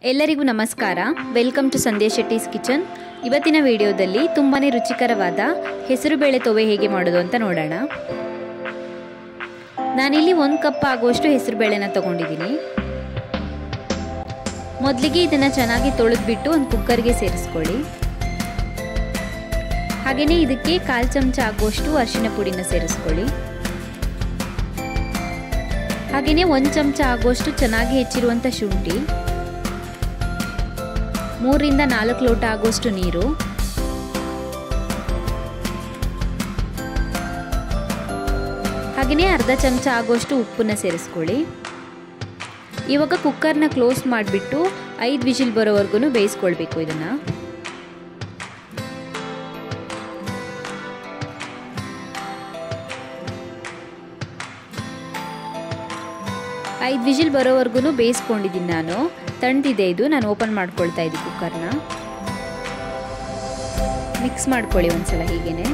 ಎಲ್ಲರಿಗೂ ನಮಸ್ಕಾರ welcome to Sandhya Shetty's kitchen ಇವತ್ತಿನ ವಿಡಿಯೋದಲ್ಲಿ ತುಂಬಾ ರುಚಿಕರವಾದ ಹೆಸರುಬೇಳೆ ತೊವೆ ಹೇಗೆ ಮಾಡೋದು ಅಂತ ನೋಡೋಣ ನಾನಿಲ್ಲಿ ಒಂದು ಕಪ್ ಆಗುವಷ್ಟು ಹೆಸರುಬೇಳೆನ ತಗೊಂಡಿದ್ದೀನಿ ಮೊದಲಿಗೆ ಇದನ್ನು ಚೆನ್ನಾಗಿ ತೊಳೆದ್ಬಿಟ್ಟು ಒಂದು ಕುಕ್ಕರ್ಗೆ ಸೇರಿಸ್ಕೊಳ್ಳಿ ಹಾಗೆಯೇ ಇದಕ್ಕೆ ಕಾಲು ಚಮಚ ಆಗುವಷ್ಟು ಅರಿಶಿನ ಪುಡಿನ ಸೇರಿಸ್ಕೊಳ್ಳಿ ಹಾಗೆಯೇ ಒಂದು ಚಮಚ ಆಗುವಷ್ಟು ಚೆನ್ನಾಗಿ ಹೆಚ್ಚಿರುವಂಥ ಶುಂಠಿ ಮೂರರಿಂದ ನಾಲ್ಕು ಲೋಟ ಆಗುವಷ್ಟು ನೀರು ಹಾಗೆಯೇ ಅರ್ಧ ಚಮಚ ಆಗುವಷ್ಟು ಉಪ್ಪನ್ನ ಸೇರಿಸ್ಕೊಳ್ಳಿ ಇವಾಗ ಕುಕ್ಕರ್ನ ಕ್ಲೋಸ್ ಮಾಡಿಬಿಟ್ಟು ಐದು ವಿಜಿಲ್ ಬರೋವರೆಗೂ ಬೇಯಿಸ್ಕೊಳ್ಬೇಕು ಇದನ್ನು ಐದು ವಿಜಿಲ್ ಬರೋವರೆಗೂ ಬೇಯಿಸ್ಕೊಂಡಿದ್ದೀನಿ ನಾನು ತಣ್ಣದಿದೆ ಇದು ನಾನು ಓಪನ್ ಮಾಡ್ಕೊಳ್ತಾ ಇದ್ದೀನಿ ಕುಕ್ಕರ್ನ ಮಿಕ್ಸ್ ಮಾಡ್ಕೊಳ್ಳಿ ಒಂದ್ಸಲ ಹೀಗೇನೆ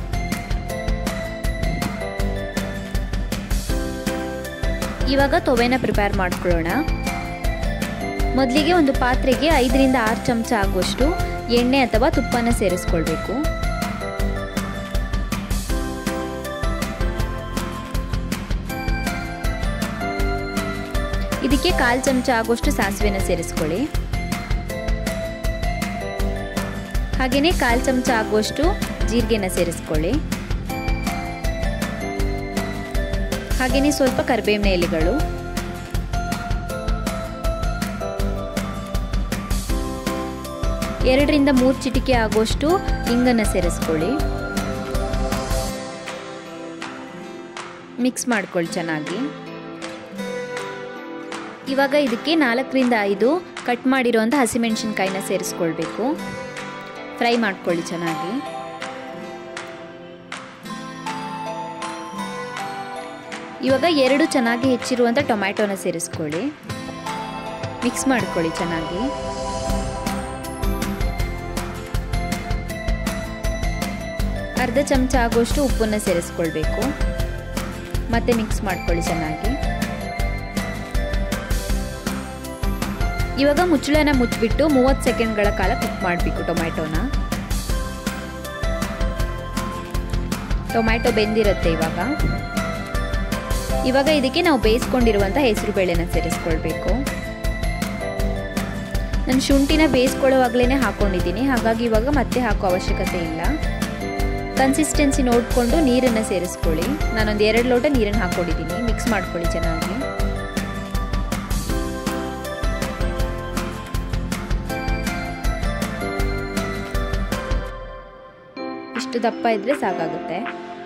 ಇವಾಗ ತೊವೆನ ಪ್ರಿಪೇರ್ ಮಾಡ್ಕೊಳ್ಳೋಣ ಮೊದಲಿಗೆ ಒಂದು ಪಾತ್ರೆಗೆ ಐದರಿಂದ ಆರು ಚಮಚ ಆಗುವಷ್ಟು ಎಣ್ಣೆ ಅಥವಾ ತುಪ್ಪನ ಸೇರಿಸ್ಕೊಳ್ಬೇಕು ಇದಕ್ಕೆ ಕಾಲು ಚಮಚ ಆಗುವಷ್ಟು ಸಾಸಿವೆನ ಸೇರಿಸ್ಕೊಳ್ಳಿ ಹಾಗೆಯೇ ಕಾಲು ಚಮಚ ಆಗುವಷ್ಟು ಜೀರಿಗೆನ ಸೇರಿಸ್ಕೊಳ್ಳಿ ಹಾಗೆಯೇ ಸ್ವಲ್ಪ ಕರಿಬೇವಿನ ಎಲೆಗಳು ಎರಡರಿಂದ ಮೂರು ಚಿಟಿಕೆ ಆಗುವಷ್ಟು ಇಂಗನ್ನು ಸೇರಿಸ್ಕೊಳ್ಳಿ ಮಿಕ್ಸ್ ಮಾಡ್ಕೊಳ್ಳಿ ಚೆನ್ನಾಗಿ ಇವಾಗ ಇದಕ್ಕೆ ನಾಲ್ಕರಿಂದ ಐದು ಕಟ್ ಮಾಡಿರುವಂಥ ಹಸಿಮೆಣಸಿನ್ಕಾಯಿನ ಸೇರಿಸ್ಕೊಳ್ಬೇಕು ಫ್ರೈ ಮಾಡ್ಕೊಳ್ಳಿ ಚೆನ್ನಾಗಿ ಇವಾಗ ಎರಡು ಚೆನ್ನಾಗಿ ಹೆಚ್ಚಿರುವಂಥ ಟೊಮ್ಯಾಟೊನ ಸೇರಿಸ್ಕೊಳ್ಳಿ ಮಿಕ್ಸ್ ಮಾಡ್ಕೊಳ್ಳಿ ಚೆನ್ನಾಗಿ ಅರ್ಧ ಚಮಚ ಆಗುವಷ್ಟು ಉಪ್ಪನ್ನು ಸೇರಿಸ್ಕೊಳ್ಬೇಕು ಮತ್ತೆ ಮಿಕ್ಸ್ ಮಾಡ್ಕೊಳ್ಳಿ ಚೆನ್ನಾಗಿ ಇವಾಗ ಮುಚ್ಚಳನ ಮುಚ್ಚಿಬಿಟ್ಟು ಮೂವತ್ತು ಸೆಕೆಂಡ್ಗಳ ಕಾಲ ಕುಕ್ ಮಾಡಬೇಕು ಟೊಮ್ಯಾಟೋನ ಟೊಮ್ಯಾಟೊ ಬೆಂದಿರುತ್ತೆ ಇವಾಗ ಇವಾಗ ಇದಕ್ಕೆ ನಾವು ಬೇಯಿಸ್ಕೊಂಡಿರುವಂಥ ಹೆಸರು ಬೇಳೆನ ಸೇರಿಸ್ಕೊಳ್ಬೇಕು ನಾನು ಶುಂಠಿನ ಬೇಯಿಸ್ಕೊಳ್ಳೋವಾಗಲೇ ಹಾಕೊಂಡಿದ್ದೀನಿ ಹಾಗಾಗಿ ಇವಾಗ ಮತ್ತೆ ಹಾಕೋ ಅವಶ್ಯಕತೆ ಇಲ್ಲ ಕನ್ಸಿಸ್ಟೆನ್ಸಿ ನೋಡಿಕೊಂಡು ನೀರನ್ನು ಸೇರಿಸ್ಕೊಳ್ಳಿ ನಾನೊಂದು ಎರಡು ಲೋಟ ನೀರನ್ನು ಹಾಕ್ಕೊಂಡಿದ್ದೀನಿ ಮಿಕ್ಸ್ ಮಾಡ್ಕೊಳ್ಳಿ ಚೆನ್ನಾಗಿ ಇಷ್ಟು ದಪ್ಪ ಇದ್ರೆ ಸಾಕಾಗುತ್ತೆ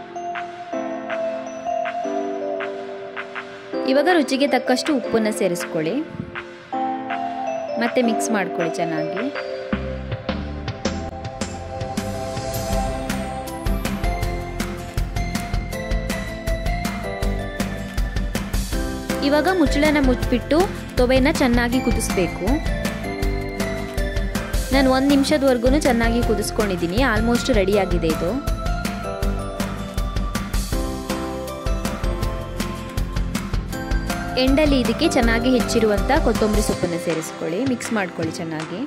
ಇವಾಗ ರುಚಿಗೆ ತಕ್ಕಷ್ಟು ಉಪ್ಪನ್ನು ಸೇರಿಸ್ಕೊಳ್ಳಿ ಮತ್ತೆ ಮಿಕ್ಸ್ ಮಾಡ್ಕೊಳ್ಳಿ ಚೆನ್ನಾಗಿ ಇವಾಗ ಮುಚ್ಚಳನ ಮುಚ್ಚಿಬಿಟ್ಟು ತೊವೆನ ಚೆನ್ನಾಗಿ ಕುದಿಸ್ಬೇಕು ನಾನು ಒಂದು ನಿಮಿಷದವರೆಗೂ ಚೆನ್ನಾಗಿ ಕುದಿಸ್ಕೊಂಡಿದ್ದೀನಿ ಆಲ್ಮೋಸ್ಟ್ ರೆಡಿ ಆಗಿದೆ ಇದು ಎಂಡಲ್ಲಿ ಇದಕ್ಕೆ ಚೆನ್ನಾಗಿ ಹೆಚ್ಚಿರುವಂಥ ಕೊತ್ತಂಬರಿ ಸೊಪ್ಪನ್ನು ಸೇರಿಸ್ಕೊಳ್ಳಿ ಮಿಕ್ಸ್ ಮಾಡ್ಕೊಳ್ಳಿ ಚೆನ್ನಾಗಿ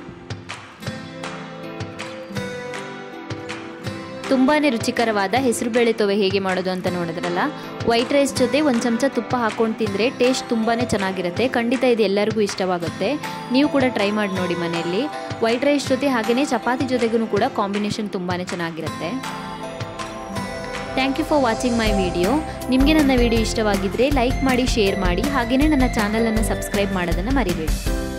ತುಂಬಾ ರುಚಿಕರವಾದ ಹೆಸರುಬೇಳೆ ತೊವೆ ಹೇಗೆ ಮಾಡೋದು ಅಂತ ನೋಡಿದ್ರಲ್ಲ ವೈಟ್ ರೈಸ್ ಜೊತೆ ಒಂದು ಚಮಚ ತುಪ್ಪ ಹಾಕೊಂಡು ತಿಂದರೆ ಟೇಸ್ಟ್ ತುಂಬಾ ಚೆನ್ನಾಗಿರುತ್ತೆ ಖಂಡಿತ ಇದು ಎಲ್ಲರಿಗೂ ಇಷ್ಟವಾಗುತ್ತೆ ನೀವು ಕೂಡ ಟ್ರೈ ಮಾಡಿ ನೋಡಿ ಮನೆಯಲ್ಲಿ ವೈಟ್ ರೈಸ್ ಜೊತೆ ಹಾಗೆಯೇ ಚಪಾತಿ ಜೊತೆಗೂ ಕೂಡ ಕಾಂಬಿನೇಷನ್ ತುಂಬಾ ಚೆನ್ನಾಗಿರುತ್ತೆ thank you for watching my video ನಿಮಗೆ ನನ್ನ ವಿಡಿಯೋ ಇಷ್ಟವಾಗಿದ್ದರೆ ಲೈಕ್ ಮಾಡಿ ಶೇರ್ ಮಾಡಿ ಹಾಗೆಯೇ ನನ್ನ ಚಾನಲನ್ನು ಸಬ್ಸ್ಕ್ರೈಬ್ ಮಾಡೋದನ್ನು ಮರಿಬೇಡಿ